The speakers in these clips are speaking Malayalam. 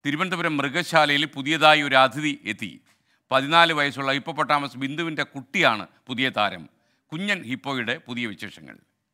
തിരുവനന്തപുരം മൃഗശാലയിൽ പുതിയതായി ഒരു അതിഥി എത്തി പതിനാല് വയസ്സുള്ള ഹിപ്പോപ്പൊട്ടാമസ് ബിന്ദുവിൻ്റെ കുട്ടിയാണ് പുതിയ താരം കുഞ്ഞൻ ഹിപ്പോയുടെ പുതിയ വിശേഷങ്ങൾ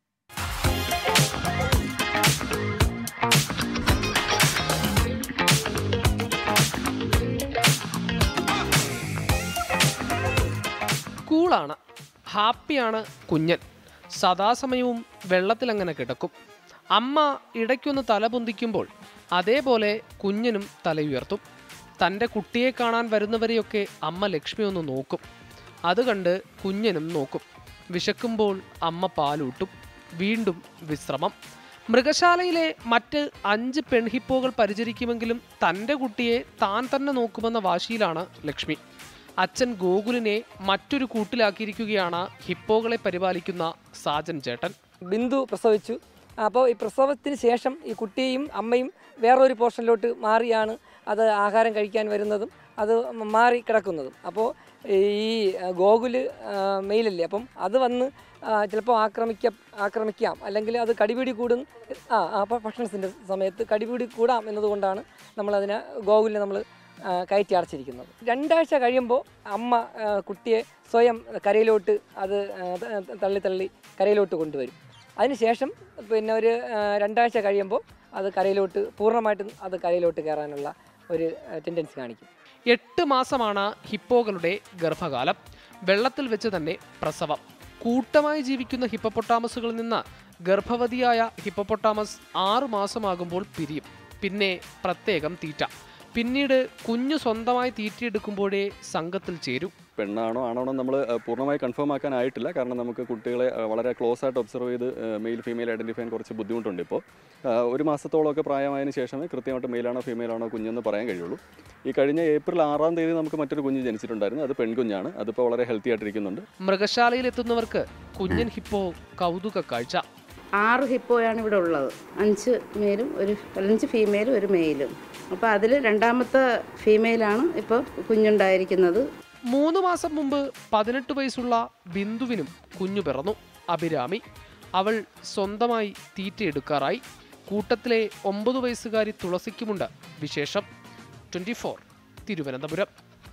കൂളാണ് ഹാപ്പിയാണ് കുഞ്ഞൻ സദാസമയവും വെള്ളത്തിലങ്ങനെ കിടക്കും അമ്മ ഇടയ്ക്കൊന്ന് തല പൊന്തിക്കുമ്പോൾ അതേപോലെ കുഞ്ഞനും തലയുയർത്തും തൻ്റെ കുട്ടിയെ കാണാൻ വരുന്നവരെയൊക്കെ അമ്മ ലക്ഷ്മി ഒന്ന് നോക്കും അത് കണ്ട് കുഞ്ഞനും നോക്കും വിശക്കുമ്പോൾ അമ്മ പാലൂട്ടും വീണ്ടും വിശ്രമം മൃഗശാലയിലെ മറ്റ് അഞ്ച് പെൺഹിപ്പോകൾ പരിചരിക്കുമെങ്കിലും തൻ്റെ കുട്ടിയെ താൻ തന്നെ നോക്കുമെന്ന വാശിയിലാണ് ലക്ഷ്മി അച്ഛൻ ഗോകുലിനെ മറ്റൊരു കൂട്ടിലാക്കിയിരിക്കുകയാണ് ഹിപ്പോകളെ പരിപാലിക്കുന്ന സാജൻ ചേട്ടൻ ബിന്ദു പ്രസവിച്ചു അപ്പോൾ ഈ പ്രസവത്തിന് ശേഷം ഈ കുട്ടിയും അമ്മയും വേറൊരു പോർഷനിലോട്ട് മാറിയാണ് അത് ആഹാരം കഴിക്കാൻ വരുന്നതും അത് മാറി കിടക്കുന്നതും അപ്പോൾ ഈ ഗോകുല് മെയിലല്ലേ അപ്പം അത് വന്ന് ചിലപ്പോൾ ആക്രമിക്ക ആക്രമിക്കാം അല്ലെങ്കിൽ അത് കടിപിടി കൂടും ആ അപ്പോൾ ഭക്ഷണത്തിൻ്റെ സമയത്ത് കടിപിടി കൂടാം എന്നതുകൊണ്ടാണ് നമ്മളതിനെ ഗോകുലിനെ നമ്മൾ കയറ്റി അടച്ചിരിക്കുന്നത് രണ്ടാഴ്ച കഴിയുമ്പോൾ അമ്മ ആ, കുട്ടിയെ സ്വയം കരയിലോട്ട് അത് ആ, ത- തള്ളി തള്ളി കരയിലോട്ട് കൊണ്ടുവരും അതിനുശേഷം പിന്നെ ഒരു ആ, രണ്ടാഴ്ച കഴിയുമ്പോൾ അത് കരയിലോട്ട് പൂർണ്ണമായിട്ടും അത് കരയിലോട്ട് കയറാനുള്ള ഒരു ടെൻഡൻസി കാണിക്കും എട്ട് മാസമാണ് ഹിപ്പോകളുടെ ഗർഭകാലം വെള്ളത്തിൽ വെച്ച് തന്നെ പ്രസവം കൂട്ടമായി ജീവിക്കുന്ന ഹിപ്പപ്പൊട്ടാമസുകളിൽ നിന്ന് ഗർഭവതിയായ ഹിപ്പപ്പൊട്ടാമസ് ആറു മാസമാകുമ്പോൾ പിരിയും പിന്നെ പ്രത്യേകം തീറ്റ പിന്നീട് കുഞ്ഞു സ്വന്തമായി തീറ്റയെടുക്കുമ്പോഴേ സംഘത്തിൽ ചേരൂ പെണ്ണാണോ ആണാണോ നമ്മൾ പൂർണ്ണമായി കൺഫേം ആക്കാനായിട്ടില്ല കാരണം നമുക്ക് കുട്ടികളെ അഹ്, വളരെ ക്ലോസ് ആയിട്ട് ഒബ്സർവ് ചെയ്ത് മെയിൽ ഫീമെയിൽ ഐഡൻറ്റിഫൈ ചെയ്യാൻ കുറച്ച് ബുദ്ധിമുട്ടുണ്ട് ഇപ്പോൾ അഹ്, ഒരു മാസത്തോളമൊക്കെ പ്രായമായതിനു ശേഷമേ കൃത്യമായിട്ട് മെയിലാണോ ഫീമെയിലാണോ കുഞ്ഞെന്ന് പറയാൻ കഴിയുള്ളൂ ഈ കഴിഞ്ഞ ഏപ്രിൽ ആറാം തീയതി നമുക്ക് മറ്റൊരു കുഞ്ഞ് ജനിച്ചിട്ടുണ്ടായിരുന്നു അത് പെൺകുഞ്ഞാണ് അതിപ്പോൾ വളരെ ഹെൽത്തി ആയിട്ടിരിക്കുന്നുണ്ട് മൃഗശാലയിൽ എത്തുന്നവർക്ക് കുഞ്ഞൻ ഹിപ്പോ കൗതുക കാഴ്ച ആറ് ഹിപ്പോയാണ് ഇവിടെ ഉള്ളത് അഞ്ച് മെയിലും ഒരു അഞ്ച് ഫീമെയിലും ഒരു മെയിലും അപ്പോൾ അതിൽ രണ്ടാമത്തെ ഫീമെയിലാണ് ഇപ്പോൾ കുഞ്ഞുണ്ടായിരിക്കുന്നത് മൂന്ന് മാസം മുമ്പ് പതിനെട്ട് വയസ്സുള്ള ബിന്ദുവിനും കുഞ്ഞു പിറന്നു അഭിരാമി അവൾ സ്വന്തമായി തീറ്റയെടുക്കാറായി കൂട്ടത്തിലെ ഒമ്പത് വയസ്സുകാരി തുളസിക്കുമുണ്ട് വിശേഷം ട്വന്റി ഫോർ തിരുവനന്തപുരം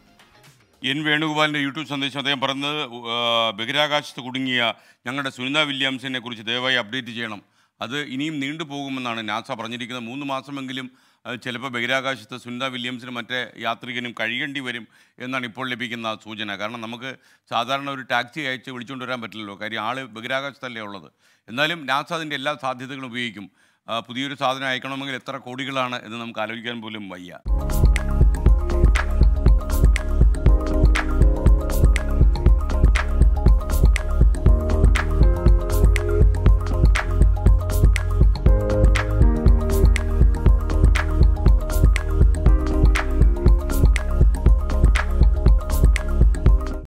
എൻ വേണുഗോപാലിൻ്റെ യൂട്യൂബ് സന്ദേശം അദ്ദേഹം പറഞ്ഞത് ആ, ബഹിരാകാശത്ത് കുടുങ്ങിയ ഞങ്ങളുടെ സുനിത വില്യംസിനെ കുറിച്ച് ദയവായി അപ്ഡേറ്റ് ചെയ്യണം അത് ഇനിയും നീണ്ടുപോകുമെന്നാണ് നാസ പറഞ്ഞിരിക്കുന്നത് മൂന്ന് മാസമെങ്കിലും അത് ചിലപ്പോൾ ബഹിരാകാശത്ത് സുനിത വില്യംസിനും മറ്റേ യാത്രികനും കഴിയേണ്ടി വരും എന്നാണ് ഇപ്പോൾ ലഭിക്കുന്ന സൂചന കാരണം നമുക്ക് സാധാരണ ഒരു ടാക്സി അയച്ച് വിളിച്ചുകൊണ്ട് വരാൻ പറ്റില്ലല്ലോ കാര്യം ആൾ ബഹിരാകാശത്തല്ലേ ഉള്ളത് എന്നാലും നാസ അതിൻ്റെ എല്ലാ സാധ്യതകളും ഉപയോഗിക്കും ആ, പുതിയൊരു സാധനം അയക്കണമെങ്കിൽ എത്ര കോടികളാണ് എന്ന് നമുക്ക് ആലോചിക്കാൻ പോലും വയ്യ